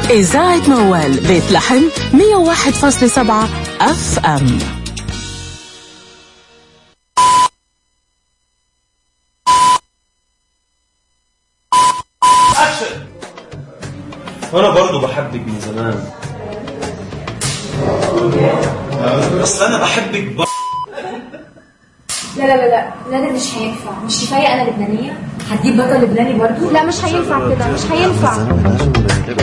إذاعة موال بيت لحم 101.7 أف أم وانا برضو بحبك من زمان اصل انا بحبك ب... لا لا لا لا لا ده مش هينفع مش كفايه انا لبنانيه هتجيب بطل لبناني برضو لا مش هينفع كده مش هينفع